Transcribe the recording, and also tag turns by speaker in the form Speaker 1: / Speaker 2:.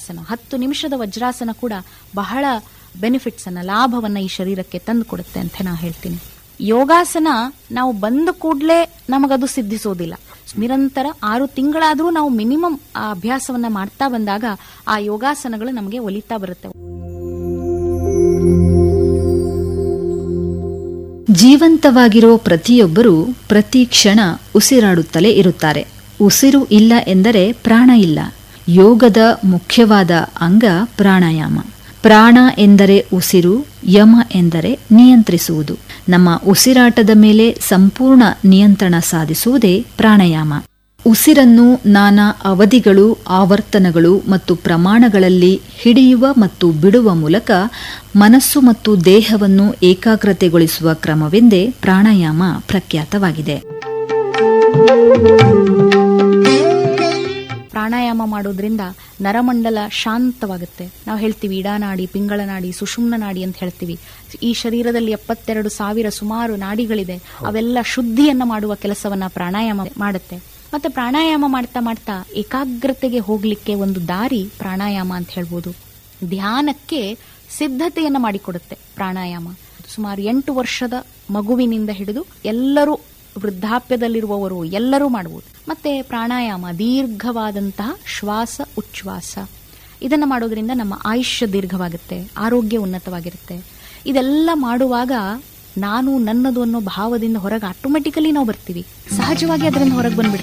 Speaker 1: ಆಸನ ಹತ್ತು ನಿಮಿಷದ ವಜ್ರಾಸನ ಕೂಡ ಬಹಳ ಬೆನಿಫಿಟ್ಸ್ ಅನ್ನ ಲಾಭವನ್ನ ಈ ಶರೀರಕ್ಕೆ ತಂದು ಕೊಡುತ್ತೆ ಅಂತ ನಾ ಹೇಳ್ತೀನಿ ಯೋಗಾಸನ ನಾವು ಬಂದ ಕೂಡಲೇ ನಮಗದು ಸಿದ್ಧಿಸೋದಿಲ್ಲ ನಿರಂತರ ಆರು ತಿಂಗಳಾದರೂ ನಾವು ಮಿನಿಮಮ್ ಆ ಅಭ್ಯಾಸವನ್ನ ಮಾಡ್ತಾ ಬಂದಾಗ ಆ ಯೋಗಾಸನಗಳು ನಮಗೆ ಒಲಿತಾ ಬರುತ್ತೆ
Speaker 2: ಜೀವಂತವಾಗಿರೋ ಪ್ರತಿಯೊಬ್ಬರೂ ಪ್ರತಿ ಕ್ಷಣ ಉಸಿರಾಡುತ್ತಲೇ ಇರುತ್ತಾರೆ ಉಸಿರು ಇಲ್ಲ ಎಂದರೆ ಪ್ರಾಣ ಇಲ್ಲ ಯೋಗದ ಮುಖ್ಯವಾದ ಅಂಗ ಪ್ರಾಣಾಯಾಮ ಪ್ರಾಣ ಎಂದರೆ ಉಸಿರು ಯಮ ಎಂದರೆ ನಿಯಂತ್ರಿಸುವುದು ನಮ್ಮ ಉಸಿರಾಟದ ಮೇಲೆ ಸಂಪೂರ್ಣ ನಿಯಂತ್ರಣ ಸಾಧಿಸುವುದೇ ಪ್ರಾಣಾಯಾಮ ಉಸಿರನ್ನು ನಾನಾ ಅವಧಿಗಳು ಆವರ್ತನಗಳು ಮತ್ತು ಪ್ರಮಾಣಗಳಲ್ಲಿ ಹಿಡಿಯುವ ಮತ್ತು ಬಿಡುವ ಮೂಲಕ ಮನಸ್ಸು ಮತ್ತು ದೇಹವನ್ನು ಏಕಾಗ್ರತೆಗೊಳಿಸುವ ಕ್ರಮವೆಂದೇ ಪ್ರಾಣಾಯಾಮ ಪ್ರಖ್ಯಾತವಾಗಿದೆ
Speaker 1: ಪ್ರಾಣಾಯಾಮ ಮಾಡೋದ್ರಿಂದ ನರಮಂಡಲ ಶಾಂತವಾಗುತ್ತೆ ನಾವು ಹೇಳ್ತೀವಿ ಇಡಾನಾಡಿ ಪಿಂಗಳ ನಾಡಿ ಸುಷುಮ್ನ ನಾಡಿ ಅಂತ ಹೇಳ್ತೀವಿ ಈ ಶರೀರದಲ್ಲಿ ಎಪ್ಪತ್ತೆರಡು ಸಾವಿರ ಸುಮಾರು ನಾಡಿಗಳಿದೆ ಅವೆಲ್ಲ ಶುದ್ಧಿಯನ್ನ ಮಾಡುವ ಕೆಲಸವನ್ನ ಪ್ರಾಣಾಯಾಮ ಮಾಡುತ್ತೆ ಮತ್ತೆ ಪ್ರಾಣಾಯಾಮ ಮಾಡ್ತಾ ಮಾಡ್ತಾ ಏಕಾಗ್ರತೆಗೆ ಹೋಗ್ಲಿಕ್ಕೆ ಒಂದು ದಾರಿ ಪ್ರಾಣಾಯಾಮ ಅಂತ ಹೇಳ್ಬೋದು ಧ್ಯಾನಕ್ಕೆ ಸಿದ್ಧತೆಯನ್ನ ಮಾಡಿಕೊಡುತ್ತೆ ಪ್ರಾಣಾಯಾಮ ಸುಮಾರು ಎಂಟು ವರ್ಷದ ಮಗುವಿನಿಂದ ಹಿಡಿದು ಎಲ್ಲರೂ ವೃದ್ಧಾಪ್ಯದಲ್ಲಿರುವವರು ಎಲ್ಲರೂ ಮಾಡಬಹುದು ಮತ್ತೆ ಪ್ರಾಣಾಯಾಮ ದೀರ್ಘವಾದಂತಹ ಶ್ವಾಸ ಉಚ್ಛ್ವಾಸ ಇದನ್ನ ಮಾಡೋದ್ರಿಂದ ನಮ್ಮ ಆಯುಷ್ಯ ದೀರ್ಘವಾಗುತ್ತೆ ಆರೋಗ್ಯ ಉನ್ನತವಾಗಿರುತ್ತೆ ಇದೆಲ್ಲ ಮಾಡುವಾಗ ನಾನು ನನ್ನದು ಅನ್ನೋ ಭಾವದಿಂದ ಹೊರಗೆ ಆಟೋಮೆಟಿಕಲಿ ನಾವು ಬರ್ತೀವಿ ಸಹಜವಾಗಿ ಅದರಿಂದ ಹೊರಗೆ ಬಂದ್ಬಿಡ್ತೀವಿ